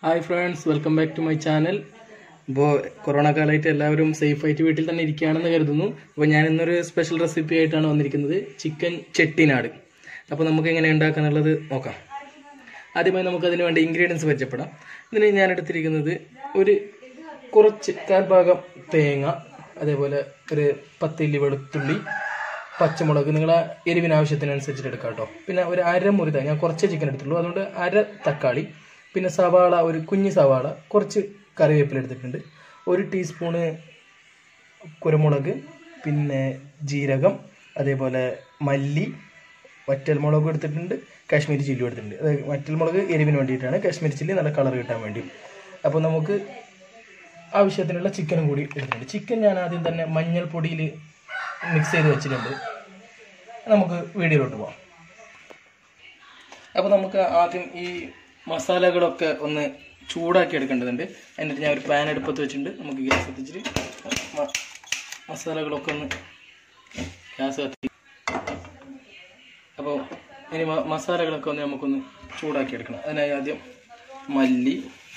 hi friends welcome back to my channel ഇപ്പോൾ corona കാലമായിട്ട് എല്ലാവരും സേഫായിട്ട് വീട്ടിൽ തന്നെ ഇരിക്കുകയാണെന്ന് കരുതുന്നു അപ്പോൾ ഞാൻ ഇന്നൊരു സ്പെഷ്യൽ റെസിപ്പി ആയിട്ടാണ് വന്നിരിക്കുന്നത് ചിക്കൻ ചെട്ടിനാട് അപ്പോൾ നമുക്ക് എങ്ങനെ ഉണ്ടാക്കാന്നുള്ളത് നോക്കാം ആദ്യമായി നമുക്ക് അതിന് വേണ്ട ഇൻഗ്രീഡിയൻസ് പരിചയപ്പെടാം ഇതിന് ഞാൻ എടുത്തിരിക്കുന്നത് ഒരു കുറച്ച് കാൽഭാഗം തേങ്ങ അതേപോലെ ഒരു പത്തില്ലി വെളുത്തുള്ളി പച്ചമുളക് നിങ്ങളെ എരിവിന് ആവശ്യത്തിനനുസരിച്ചിട്ട് എടുക്കാം കേട്ടോ പിന്നെ ഒരു അര മുറി തേങ്ങ ഞാൻ കുറച്ച് ചിക്കൻ എടുത്തുള്ളൂ അതുകൊണ്ട് അര തക്കാളി പിന്നെ സവാള ഒരു കുഞ്ഞ് സവാള കുറച്ച് കറിവേപ്പില എടുത്തിട്ടുണ്ട് ഒരു ടീസ്പൂണ് കുരുമുളക് പിന്നെ ജീരകം അതേപോലെ മല്ലി വറ്റൽമുളകും എടുത്തിട്ടുണ്ട് കാശ്മീരി ചില്ലും എടുത്തിട്ടുണ്ട് അതായത് വറ്റൽമുളക് എരിവിന് വേണ്ടിയിട്ടാണ് കാശ്മീരി ചില്ലി നല്ല കളർ കിട്ടാൻ വേണ്ടി അപ്പോൾ നമുക്ക് ആവശ്യത്തിനുള്ള ചിക്കനും കൂടി എടുത്തിട്ടുണ്ട് ചിക്കൻ ഞാൻ ആദ്യം തന്നെ മഞ്ഞൾപ്പൊടിയിൽ മിക്സ് ചെയ്ത് വെച്ചിട്ടുണ്ട് നമുക്ക് വീഡിയോയിലോട്ട് പോകാം അപ്പോൾ നമുക്ക് ആദ്യം ഈ മസാലകളൊക്കെ ഒന്ന് ചൂടാക്കി എടുക്കേണ്ടതുണ്ട് എന്നിട്ട് ഞാൻ ഒരു പാൻ അടുപ്പത്ത് വെച്ചിട്ടുണ്ട് നമുക്ക് ഗ്യാസ് കത്തിച്ചിട്ട് മ- മസാലകളൊക്കെ ഒന്ന് ഗ്യാസ് കത്തി അപ്പോൾ ഇനി മ- മസാലകളൊക്കെ ഒന്ന് നമുക്കൊന്ന് ചൂടാക്കി എടുക്കണം അതിനായി ആദ്യം മല്ലി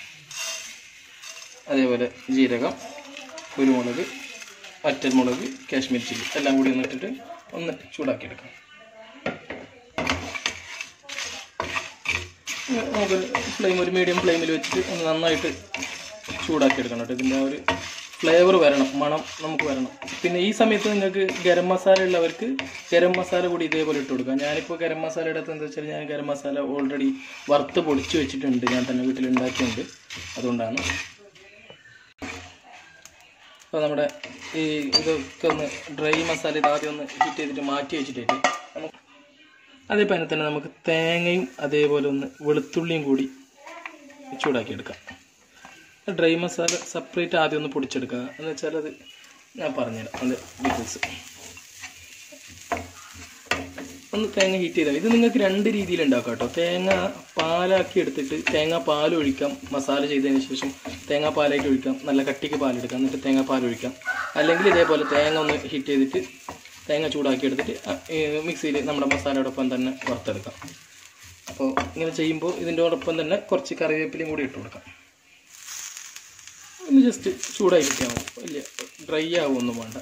അതേപോലെ ജീരകം കുരുമുളക് വറ്റൽമുളക് കാശ്മീർ ചില്ലി എല്ലാം കൂടി ഒന്ന് ഇട്ടിട്ട് ഒന്ന് ചൂടാക്കി എടുക്കാം നമുക്ക് ഫ്ലെയിം ഒരു മീഡിയം ഫ്ലെയിമിൽ വെച്ചിട്ട് ഒന്ന് നന്നായിട്ട് ചൂടാക്കി എടുക്കണം കേട്ടോ ഇതിൻ്റെ ആ ഒരു ഫ്ലേവർ വരണം മണം നമുക്ക് വരണം പിന്നെ ഈ സമയത്ത് നിങ്ങൾക്ക് ഗരം മസാല ഉള്ളവർക്ക് ഗരം മസാല കൂടി ഇതേപോലെ ഇട്ട് കൊടുക്കാം ഞാനിപ്പോൾ ഗരം മസാല ഇടത്ത് എന്താ വെച്ചാൽ ഞാൻ ഗരം മസാല ഓൾറെഡി വറുത്ത് പൊടിച്ച് വെച്ചിട്ടുണ്ട് ഞാൻ തന്നെ വീട്ടിൽ ഉണ്ടാക്കിയിട്ടുണ്ട് അതുകൊണ്ടാണ് അപ്പോൾ നമ്മുടെ ഈ ഇതൊക്കെ ഒന്ന് ഡ്രൈ മസാല ഇത് ആദ്യം ഒന്ന് ഹീറ്റ് ചെയ്തിട്ട് മാറ്റി വെച്ചിട്ടായിട്ട് നമുക്ക് അതേപോലെ തന്നെ നമുക്ക് തേങ്ങയും അതേപോലെ ഒന്ന് വെളുത്തുള്ളിയും കൂടി ചൂടാക്കി എടുക്കാം ഡ്രൈ മസാല സെപ്പറേറ്റ് ആദ്യം ഒന്ന് പൊടിച്ചെടുക്കുക എന്ന് വെച്ചാൽ അത് ഞാൻ പറഞ്ഞുതരാം അത് ഡീറ്റെയിൽസ് ഒന്ന് തേങ്ങ ഹീറ്റ് ചെയ്താൽ ഇത് നിങ്ങൾക്ക് രണ്ട് രീതിയിൽ ഉണ്ടാക്കാം കേട്ടോ തേങ്ങ പാലാക്കി എടുത്തിട്ട് തേങ്ങ പാൽ ഒഴിക്കാം മസാല ചെയ്തതിന് ശേഷം തേങ്ങ പാലായിട്ട് ഒഴിക്കാം നല്ല കട്ടിക്ക് പാലെടുക്കാം എന്നിട്ട് തേങ്ങ പാൽ ഒഴിക്കാം അല്ലെങ്കിൽ ഇതേപോലെ തേങ്ങ ഒന്ന് ഹീറ്റ് ചെയ്തിട്ട് തേങ്ങ ചൂടാക്കി എടുത്തിട്ട് മിക്സിയിൽ നമ്മുടെ മസാലയോടൊപ്പം തന്നെ വറുത്തെടുക്കാം അപ്പോൾ ഇങ്ങനെ ചെയ്യുമ്പോൾ ഇതിൻ്റെ ഒപ്പം തന്നെ കുറച്ച് കറിവേപ്പിലയും കൂടി ഇട്ട് കൊടുക്കാം ഒന്ന് ജസ്റ്റ് ചൂടായി കിട്ടിയാൽ മതി വലിയ ഡ്രൈ ആവുമൊന്നും വേണ്ട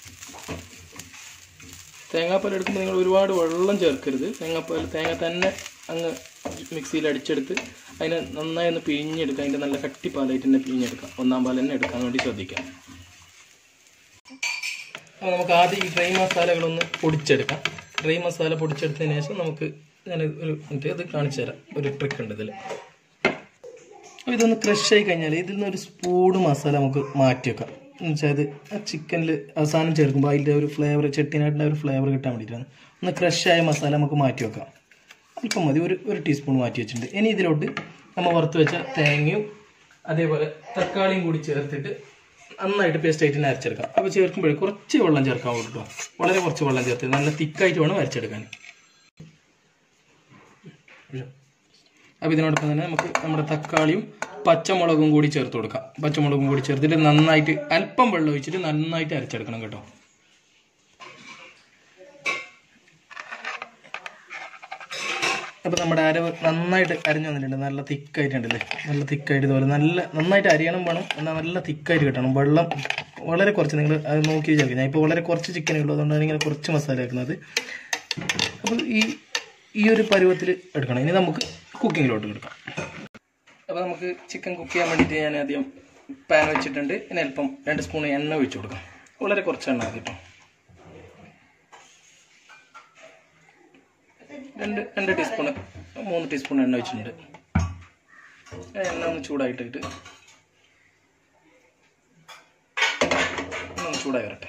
തേങ്ങാപ്പാൽ എടുക്കുമ്പോൾ നിങ്ങൾ ഒരുപാട് വെള്ളം ചേർക്കരുത് തേങ്ങാപ്പാൽ തേങ്ങ തന്നെ അങ്ങ് മിക്സിയിൽ അടിച്ചെടുത്ത് അതിനെ നന്നായി ഒന്ന് പിഴിഞ്ഞെടുക്കുക അതിൻ്റെ നല്ല കട്ടിപ്പാലായിട്ട് തന്നെ പിഴിഞ്ഞെടുക്കാം ഒന്നാം പാൽ തന്നെ എടുക്കാൻ വേണ്ടി ശ്രദ്ധിക്കാം അപ്പോൾ നമുക്ക് ആദ്യം ഈ ഡ്രൈ മസാലകളൊന്ന് പൊടിച്ചെടുക്കാം ഡ്രൈ മസാല പൊടിച്ചെടുത്തതിന് ശേഷം നമുക്ക് ഞാൻ ഒരു മിനിറ്റ് ഇത് കാണിച്ചു തരാം ഒരു ട്രിക്ക് ഉണ്ട് ഇതിൽ അപ്പോൾ ഇതൊന്ന് ക്രഷ് ആയി കഴിഞ്ഞാൽ ഇതിൽ നിന്ന് ഒരു സ്പൂണ് മസാല നമുക്ക് മാറ്റി വെക്കാം എന്ന് വെച്ചാൽ ഇത് ആ ചിക്കനിൽ അവസാനം ചേർക്കുമ്പോൾ അതിൻ്റെ ഒരു ഫ്ലേവർ ചെട്ടിനായിട്ടുള്ള ഒരു ഫ്ലേവർ കിട്ടാൻ വേണ്ടിയിട്ടാണ് ഒന്ന് ക്രഷ് ആയ മസാല നമുക്ക് മാറ്റി വെക്കാം അല്പം മതി ഒരു ഒരു ടീസ്പൂൺ മാറ്റി വെച്ചിട്ടുണ്ട് ഇനി ഇതിലോട്ട് നമ്മൾ വറുത്ത് വെച്ച തേങ്ങയും അതേപോലെ തക്കാളിയും കൂടി ചേർത്തിട്ട് നന്നായിട്ട് പേസ്റ്റ് ആയിട്ട് തന്നെ അരച്ചെടുക്കാം അപ്പോൾ ചേർക്കുമ്പോഴേ കുറച്ച് വെള്ളം ചേർക്കാൻ കേട്ടോ വളരെ കുറച്ച് വെള്ളം ചേർത്ത് നല്ല തിക്കായിട്ട് വേണം അരച്ചെടുക്കാൻ അപ്പോൾ ഇതിനോടൊപ്പം തന്നെ നമുക്ക് നമ്മുടെ തക്കാളിയും പച്ചമുളകും കൂടി ചേർത്ത് കൊടുക്കാം പച്ചമുളകും കൂടി ചേർത്തിട്ട് നന്നായിട്ട് അല്പം വെള്ളം ഒഴിച്ചിട്ട് നന്നായിട്ട് അരച്ചെടുക്കണം കേട്ടോ അപ്പോൾ നമ്മുടെ അരവ് നന്നായിട്ട് അരിഞ്ഞു വന്നിട്ടുണ്ട് നല്ല തിക്കായിട്ടുണ്ടല്ലേ നല്ല തിക്കായിട്ട് ഇതുപോലെ നല്ല നന്നായിട്ട് അരിയണം വേണം എന്നാൽ നല്ല തിക്കായിട്ട് കിട്ടണം വെള്ളം വളരെ കുറച്ച് നിങ്ങൾ അത് നോക്കി ചേർക്കുക ഞാൻ ഇപ്പോൾ വളരെ കുറച്ച് ചിക്കനേ ഉള്ളൂ അതുകൊണ്ടാണ് ഇങ്ങനെ കുറച്ച് മസാല ആക്കുന്നത് അപ്പോൾ ഈ ഈ ഒരു പരുവത്തിൽ എടുക്കണം ഇനി നമുക്ക് കുക്കിങ്ങിലോട്ട് എടുക്കാം അപ്പോൾ നമുക്ക് ചിക്കൻ കുക്ക് ചെയ്യാൻ വേണ്ടിയിട്ട് ഞാൻ ആദ്യം പാൻ വെച്ചിട്ടുണ്ട് ഇനി അല്പം രണ്ട് സ്പൂൺ എണ്ണ ഒഴിച്ചു കൊടുക്കാം വളരെ കുറച്ച് എണ്ണ മതി കേട്ടോ രണ്ട് രണ്ട് ടീസ്പൂൺ മൂന്ന് ടീസ്പൂൺ എണ്ണ ഒഴിച്ചിട്ടുണ്ട് എണ്ണ ഒന്ന് ചൂടായിട്ടിട്ട് ഒന്ന് ചൂടായി വരട്ടെ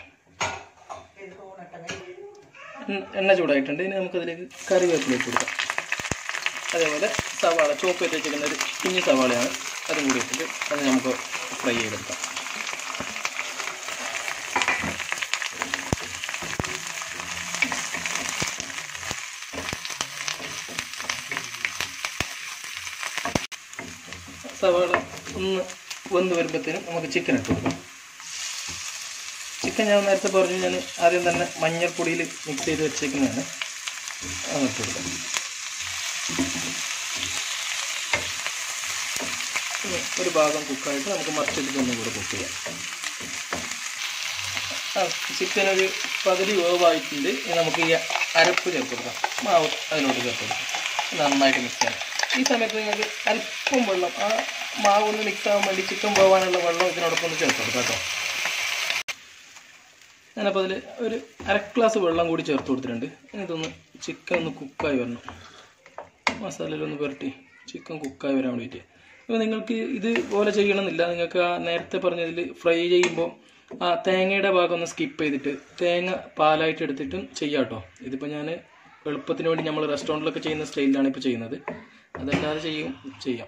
എണ്ണ- എണ്ണ ചൂടായിട്ടുണ്ട് ഇനി നമുക്കതിലേക്ക് കറിവേപ്പില ഇട്ട് കൊടുക്കാം അതേപോലെ സവാള ചോപ്പ് ചെയ്ത് വെച്ചിരിക്കുന്ന ഒരു കുഞ്ഞു സവാളയാണ് അതും കൂടി ഇട്ടിട്ട് അത് നമുക്ക് ഫ്രൈ ചെയ്തെടുക്കാം സവാള ഒന്ന് വെന്ത് വരുമ്പോഴത്തേനും നമുക്ക് ചിക്കൻ ഇട്ട് കൊടുക്കാം ചിക്കൻ ഞാൻ നേരത്തെ പറഞ്ഞു ഞാൻ ആദ്യം തന്നെ മഞ്ഞൾപ്പൊടിയിൽ മിക്സ് ചെയ്ത് വെച്ചേക്കുന്നതാണ് അത് ഇട്ട് കൊടുക്കാം ഇനി ഒരു ഭാഗം കുക്കായിട്ട് നമുക്ക് മറിച്ചിട്ട് ഒന്നും കൂടെ കുക്ക് ചെയ്യാം ആ ചിക്കൻ ഒരു പകുതി വേവായിട്ടുണ്ട് ഇനി നമുക്ക് ഈ അരപ്പ് ചേർത്ത് കൊടുക്കാം മാവ് അതിലോട്ട് ചേർത്ത് കൊടുക്കാം നന്നായിട്ട് മിക്സ് ചെയ്യാം ഈ സമയത്ത് നിങ്ങൾക്ക് അല്പം വെള്ളം ആ മാവ് ഒന്ന് മിക്സ് ആവാൻ വേണ്ടി ചിക്കൻ വേവാനുള്ള വെള്ളം ഇതിനോടൊപ്പം ഒന്ന് ചേർത്ത് കൊടുക്കാം കേട്ടോ ഞാനപ്പോൾ അതിൽ ഒരു അര ഗ്ലാസ് വെള്ളം കൂടി ചേർത്ത് കൊടുത്തിട്ടുണ്ട് ഇനി ഇതൊന്ന് ചിക്കൻ ഒന്ന് കുക്കായി വരണം മസാലയിലൊന്ന് പുരട്ടി ചിക്കൻ കുക്കായി വരാൻ വേണ്ടിയിട്ട് അപ്പോൾ നിങ്ങൾക്ക് ഇതുപോലെ ചെയ്യണമെന്നില്ല നിങ്ങൾക്ക് ആ നേരത്തെ പറഞ്ഞതിൽ ഫ്രൈ ചെയ്യുമ്പോൾ ആ തേങ്ങയുടെ ഭാഗം ഒന്ന് സ്കിപ്പ് ചെയ്തിട്ട് തേങ്ങ പാലായിട്ട് എടുത്തിട്ടും ചെയ്യാം കേട്ടോ ഇതിപ്പോൾ ഞാൻ എളുപ്പത്തിന് വേണ്ടി നമ്മൾ റെസ്റ്റോറൻറ്റിലൊക്കെ ചെയ്യുന്ന സ്റ്റൈലിലാണ് ഇപ്പോൾ ചെയ്യുന്നത് അതല്ലാതെ ചെയ്യും ചെയ്യാം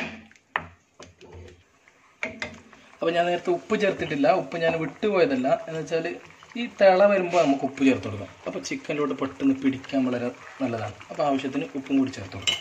അപ്പോൾ ഞാൻ നേരത്തെ ഉപ്പ് ചേർത്തിട്ടില്ല ഉപ്പ് ഞാൻ വിട്ടുപോയതല്ല എന്ന് വെച്ചാൽ ഈ തിള വരുമ്പോൾ നമുക്ക് ഉപ്പ് ചേർത്ത് കൊടുക്കാം അപ്പോൾ ചിക്കനിലോട്ട് പെട്ടെന്ന് പിടിക്കാൻ വളരെ നല്ലതാണ് അപ്പോൾ ആവശ്യത്തിന് ഉപ്പും കൂടി ചേർത്ത് കൊടുക്കാം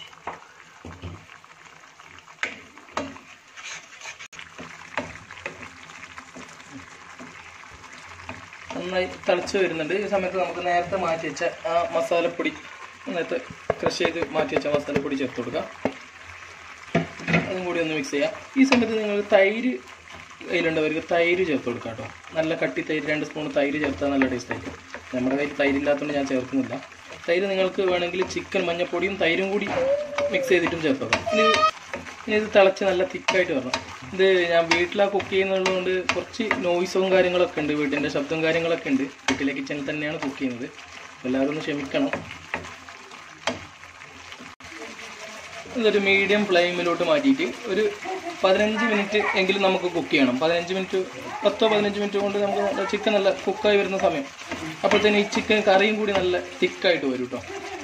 നന്നായി തിളച്ച് വരുന്നുണ്ട് ഈ സമയത്ത് നമുക്ക് നേരത്തെ മാറ്റി വെച്ച ആ മസാലപ്പൊടി നേരത്തെ ക്രഷ് ചെയ്ത് മാറ്റി വെച്ച മസാലപ്പൊടി ചേർത്ത് കൊടുക്കാം അതും കൂടി ഒന്ന് മിക്സ് ചെയ്യാം ഈ സമയത്ത് നിങ്ങൾ തൈര് കയ്യിലുണ്ടവർക്ക് തൈര് ചേർത്ത് കൊടുക്കാം കേട്ടോ നല്ല കട്ടി തൈര് രണ്ട് സ്പൂൺ തൈര് ചേർത്താൽ നല്ല ടേസ്റ്റ് ആയിരിക്കും നമ്മുടെ കയ്യിൽ തൈര് ഇല്ലാത്തതുകൊണ്ട് ഞാൻ ചേർക്കുന്നില്ല തൈര് നിങ്ങൾക്ക് വേണമെങ്കിൽ ചിക്കൻ മഞ്ഞപ്പൊടിയും തൈരും കൂടി മിക്സ് ചെയ്തിട്ടും ചേർത്ത് കൊടുക്കാം ഇനി ഇനി ഇത് തിളച്ച് നല്ല തിക്കായിട്ട് വരണം ഇത് ഞാൻ വീട്ടിലാ കുക്ക് ചെയ്യുന്നതുകൊണ്ട് കുറച്ച് നോയ്സും കാര്യങ്ങളൊക്കെ ഉണ്ട് വീട്ടിൻ്റെ ശബ്ദവും കാര്യങ്ങളൊക്കെ ഉണ്ട് വീട്ടിലെ കിച്ചണിൽ തന്നെയാണ് കുക്ക് ചെയ്യുന്നത് എല്ലാവരും ഒന്ന് ക്ഷമിക്കണം ഇതൊരു മീഡിയം ഫ്ലെയിമിലോട്ട് മാറ്റിയിട്ട് ഒരു പതിനഞ്ച് മിനിറ്റ് എങ്കിലും നമുക്ക് കുക്ക് ചെയ്യണം പതിനഞ്ച് മിനിറ്റ് പത്തോ പതിനഞ്ച് മിനിറ്റ് കൊണ്ട് നമുക്ക് ചിക്കൻ നല്ല കുക്കായി വരുന്ന സമയം അപ്പോഴത്തേന് ഈ ചിക്കൻ കറിയും കൂടി നല്ല തിക്കായിട്ട് വരും കേട്ടോ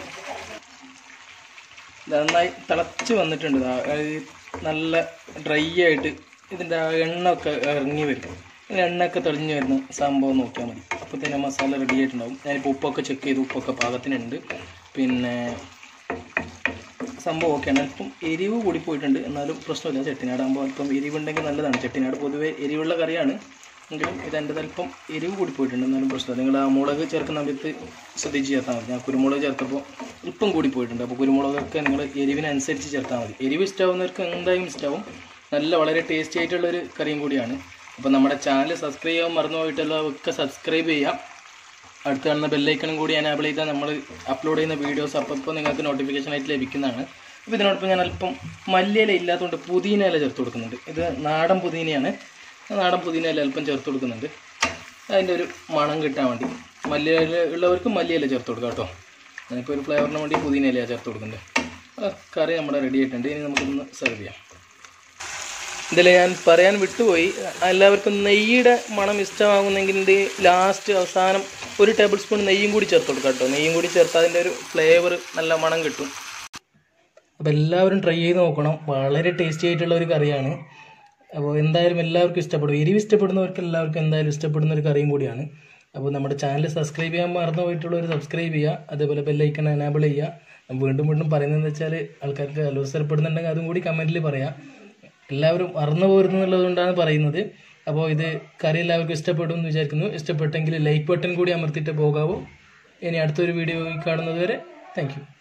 നന്നായി തിളച്ച് വന്നിട്ടുണ്ട് ദാ, അതായത് നല്ല ഡ്രൈ ആയിട്ട് ഇതിൻ്റെ ആ എണ്ണ ഒക്കെ ഇറങ്ങി വരും ഈ എണ്ണയൊക്കെ തെളിഞ്ഞ് വരുന്ന സംഭവം നോക്കിയാൽ മതി അപ്പോൾ തന്നെ മസാല റെഡി ആയിട്ടുണ്ടാവും ഞാനിപ്പോൾ ഉപ്പൊക്കെ ചെക്ക് ചെയ്തു ഉപ്പൊക്കെ പാകത്തിനുണ്ട് പിന്നെ സംഭവം ഓക്കെയാണ് അല്പം എരിവ് കൂടി പോയിട്ടുണ്ട് എന്നാലും പ്രശ്നമില്ല ചെട്ടിനാടാകുമ്പോൾ അല്പം എരിവുണ്ടെങ്കിൽ നല്ലതാണ് ചെട്ടിനാട് പൊതുവേ എരിവുള്ള കറിയാണ് എങ്കിലും ഇത് എൻ്റെ അല്പം എരിവ് കൂടി പോയിട്ടുണ്ട് എന്നാലും പ്രശ്നമില്ല നിങ്ങൾ ആ മുളക് ചേർക്കുന്ന സമയത്ത് ശ്രദ്ധിച്ച് ചേർത്താൽ മതി ഞാൻ കുരുമുളക് ചേർത്തപ്പോൾ ഇപ്പം കൂടി പോയിട്ടുണ്ട് അപ്പോൾ കുരുമുളകൊക്കെ നിങ്ങൾ എരിവിനനുസരിച്ച് ചേർത്താൽ മതി എരിവ് ഇഷ്ടമാവുന്നവർക്ക് എന്തായാലും ഇഷ്ടമാവും നല്ല വളരെ ടേസ്റ്റി ആയിട്ടുള്ളൊരു കറിയും കൂടിയാണ് അപ്പോൾ നമ്മുടെ ചാനൽ സബ്സ്ക്രൈബ് ചെയ്യാൻ മറന്നു പോയിട്ടുള്ളവർക്ക് സബ്സ്ക്രൈബ് ചെയ്യാം അടുത്ത് കാണുന്ന ബെല്ലൈക്കണും കൂടി എനാബിൾ ചെയ്താൽ നമ്മൾ അപ്ലോഡ് ചെയ്യുന്ന വീഡിയോസ് അപ്പോൾ നിങ്ങൾക്ക് നോട്ടിഫിക്കേഷൻ ആയിട്ട് ലഭിക്കുന്നതാണ് അപ്പോൾ ഇതിനോടൊപ്പം ഞാൻ അല്പം മല്ലിയില ഇല്ലാത്തതുകൊണ്ട് പുതിന ഇല ചേർത്ത് കൊടുക്കുന്നുണ്ട് ഇത് നാടൻ പുതിനയാണ് നാടൻ പുതിന ഇല അല്പം ചേർത്ത് കൊടുക്കുന്നുണ്ട് അതിൻ്റെ ഒരു മണം കിട്ടാൻ വേണ്ടി മല്ലിയില ഉള്ളവർക്ക് മല്ലിയില ചേർത്ത് കൊടുക്കാം കേട്ടോ ഞാനിപ്പോൾ ഒരു ഫ്ലേവറിന് വേണ്ടി പുതിന ഇല ചേർത്ത് കൊടുക്കുന്നുണ്ട് ആ, കറി നമ്മുടെ റെഡി ആയിട്ടുണ്ട് ഇനി നമുക്കൊന്ന് സെർവ് ചെയ്യാം ഇതിൽ ഞാൻ പറയാൻ വിട്ടുപോയി എല്ലാവർക്കും നെയ്യുടെ മണം ഇഷ്ടമാകുന്നെങ്കിൽ ഇത് ലാസ്റ്റ് അവസാനം ഒരു ടേബിൾ സ്പൂൺ നെയ്യും കൂടി ചേർത്ത് കൊടുക്കാം കേട്ടോ നെയ്യും കൂടി ചേർത്ത് അതിൻ്റെ ഒരു ഫ്ലേവർ നല്ല മണം കിട്ടും അപ്പോൾ എല്ലാവരും ട്രൈ ചെയ്ത് നോക്കണം വളരെ ടേസ്റ്റി ആയിട്ടുള്ള ഒരു കറിയാണ് അപ്പോൾ എന്തായാലും എല്ലാവർക്കും ഇഷ്ടപ്പെടും എരിവ് ഇഷ്ടപ്പെടുന്നവർക്ക് എല്ലാവർക്കും എന്തായാലും ഇഷ്ടപ്പെടുന്ന ഒരു കറിയും കൂടിയാണ് അപ്പോൾ നമ്മുടെ ചാനൽ സബ്സ്ക്രൈബ് ചെയ്യാൻ മറന്നു പോയിട്ടുള്ളവർ സബ്സ്ക്രൈബ് ചെയ്യുക അതേപോലെ ബെല്ലൈക്കൺ എനാബിൾ ചെയ്യുക ഞാൻ വീണ്ടും വീണ്ടും പറയുന്നതെന്ന് വെച്ചാൽ ആൾക്കാർക്ക് അലോസരപ്പെടുന്നുണ്ടെങ്കിൽ അതും കൂടി കമൻറ്റിൽ പറയാം എല്ലാവരും മറന്നു പോരുന്നു എന്നുള്ളത് കൊണ്ടാണ് പറയുന്നത് അപ്പോൾ ഇത് കറി എല്ലാവർക്കും ഇഷ്ടപ്പെടും എന്ന് വിചാരിക്കുന്നു ഇഷ്ടപ്പെട്ടെങ്കിൽ ലൈക്ക് ബട്ടൺ കൂടി അമർത്തിയിട്ട് പോകാവൂ ഇനി അടുത്തൊരു വീഡിയോ കാണുന്നത് വരെ താങ്ക്